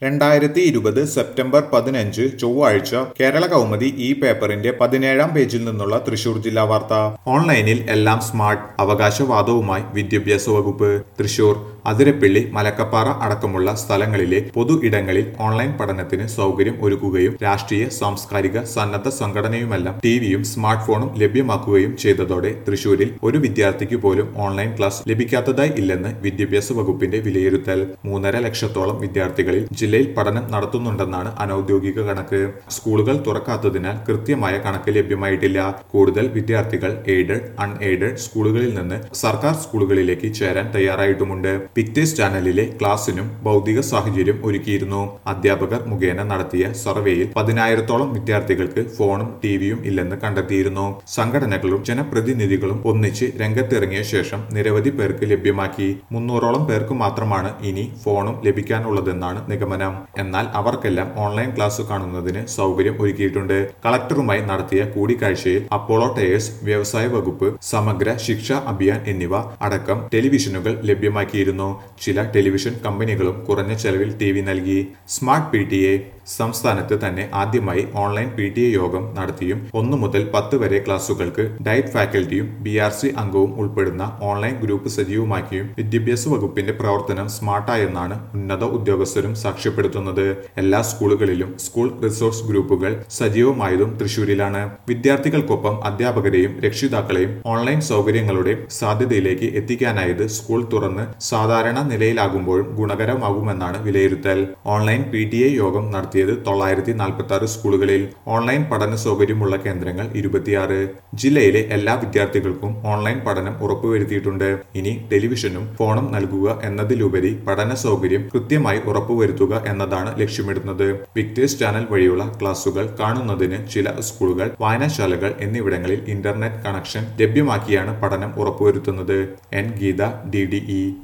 രണ്ടായിരത്തി ഇരുപത് സെപ്റ്റംബർ പതിനഞ്ച് ചൊവ്വാഴ്ച കേരള കൗമുദി ഈ പേപ്പറിന്റെ പതിനേഴാം പേജിൽ നിന്നുള്ള തൃശൂർ ജില്ലാ വാർത്ത ഓൺലൈനിൽ എല്ലാം സ്മാർട്ട് അവകാശവാദവുമായി വിദ്യാഭ്യാസ വകുപ്പ് തൃശൂർ അതിരപ്പിള്ളി മലക്കപ്പാറ അടക്കമുള്ള സ്ഥലങ്ങളിലെ പൊതു ഇടങ്ങളിൽ ഓൺലൈൻ പഠനത്തിന് സൗകര്യം ഒരുക്കുകയും രാഷ്ട്രീയ സാംസ്കാരിക സന്നദ്ധ സംഘടനയുമെല്ലാം ടിവിയും സ്മാർട്ട് ഫോണും ലഭ്യമാക്കുകയും ചെയ്തതോടെ തൃശൂരിൽ ഒരു വിദ്യാർത്ഥിക്ക് പോലും ഓൺലൈൻ ക്ലാസ് ലഭിക്കാത്തതായി ഇല്ലെന്ന് വിദ്യാഭ്യാസ വകുപ്പിന്റെ വിലയിരുത്തൽ മൂന്നര ലക്ഷത്തോളം വിദ്യാർത്ഥികളിൽ ജില്ലയിൽ പഠനം നടത്തുന്നുണ്ടെന്നാണ് അനൌദ്യോഗിക കണക്ക് സ്കൂളുകൾ തുറക്കാത്തതിനാൽ കൃത്യമായ കണക്ക് ലഭ്യമായിട്ടില്ല കൂടുതൽ വിദ്യാർത്ഥികൾ എയ്ഡഡ് അൺഎയ്ഡഡ് സ്കൂളുകളിൽ നിന്ന് സർക്കാർ സ്കൂളുകളിലേക്ക് ചേരാൻ തയ്യാറായിട്ടുമുണ്ട് പിക്ടേസ് ചാനലിലെ ക്ലാസ്സിനും ഭൗതിക സാഹചര്യം ഒരുക്കിയിരുന്നു അധ്യാപകർ മുഖേന നടത്തിയ സർവേയിൽ പതിനായിരത്തോളം വിദ്യാർത്ഥികൾക്ക് ഫോണും ടിവിയും ഇല്ലെന്ന് കണ്ടെത്തിയിരുന്നു സംഘടനകളും ജനപ്രതിനിധികളും ഒന്നിച്ച് രംഗത്തിറങ്ങിയ ശേഷം നിരവധി പേർക്ക് ലഭ്യമാക്കി മുന്നൂറോളം പേർക്ക് മാത്രമാണ് ഇനി ഫോണും ലഭിക്കാനുള്ളതെന്നാണ് നിഗമനം എന്നാൽ അവർക്കെല്ലാം ഓൺലൈൻ ക്ലാസ് കാണുന്നതിന് സൗകര്യം ഒരുക്കിയിട്ടുണ്ട് കളക്ടറുമായി നടത്തിയ കൂടിക്കാഴ്ചയിൽ അപ്പോളോ ടയേഴ്സ് വ്യവസായ വകുപ്പ് സമഗ്ര ശിക്ഷ അഭിയാൻ എന്നിവ അടക്കം ടെലിവിഷനുകൾ ലഭ്യമാക്കിയിരുന്നു ചില ടെലിവിഷൻ കമ്പനികളും കുറഞ്ഞ ചെലവിൽ ടി വി നൽകി സ്മാർട്ട് പി ടി എ സംസ്ഥാനത്ത് തന്നെ ആദ്യമായി ഓൺലൈൻ പി ടി എ യോഗം നടത്തിയും ഒന്നു മുതൽ പത്ത് വരെ ക്ലാസുകൾക്ക് ഡയറ്റ് ഫാക്കൽറ്റിയും ബി ആർ സി അംഗവും ഉൾപ്പെടുന്ന ഓൺലൈൻ ഗ്രൂപ്പ് സജീവമാക്കിയും വിദ്യാഭ്യാസ വകുപ്പിന്റെ പ്രവർത്തനം സ്മാർട്ടായെന്നാണ് ഉന്നത ഉദ്യോഗസ്ഥരും സാക്ഷ്യപ്പെടുത്തുന്നത് എല്ലാ സ്കൂളുകളിലും സ്കൂൾ റിസോഴ്സ് ഗ്രൂപ്പുകൾ സജീവമായതും തൃശൂരിലാണ് വിദ്യാർത്ഥികൾക്കൊപ്പം അധ്യാപകരെയും രക്ഷിതാക്കളെയും ഓൺലൈൻ സൗകര്യങ്ങളുടെ സാധ്യതയിലേക്ക് എത്തിക്കാനായത് സ്കൂൾ തുറന്ന് സാധാരണ നിലയിലാകുമ്പോഴും ഗുണകരമാകുമെന്നാണ് വിലയിരുത്തൽ ഓൺലൈൻ പി ടി എ യോഗം നടത്തിയത് തൊള്ളായിരത്തി നാൽപ്പത്തി ആറ് സ്കൂളുകളിൽ ഓൺലൈൻ പഠന സൗകര്യമുള്ള കേന്ദ്രങ്ങൾ ഇരുപത്തിയാറ് ജില്ലയിലെ എല്ലാ വിദ്യാർത്ഥികൾക്കും ഓൺലൈൻ പഠനം ഉറപ്പുവരുത്തിയിട്ടുണ്ട് ഇനി ടെലിവിഷനും ഫോണും നൽകുക എന്നതിലുപരി പഠന സൗകര്യം കൃത്യമായി ഉറപ്പുവരുത്തുക എന്നതാണ് ലക്ഷ്യമിടുന്നത് വിക്ടേഴ്സ് ചാനൽ വഴിയുള്ള ക്ലാസുകൾ കാണുന്നതിന് ചില സ്കൂളുകൾ വായനശാലകൾ എന്നിവിടങ്ങളിൽ ഇന്റർനെറ്റ് കണക്ഷൻ ലഭ്യമാക്കിയാണ് പഠനം ഉറപ്പുവരുത്തുന്നത് N Geetha D D E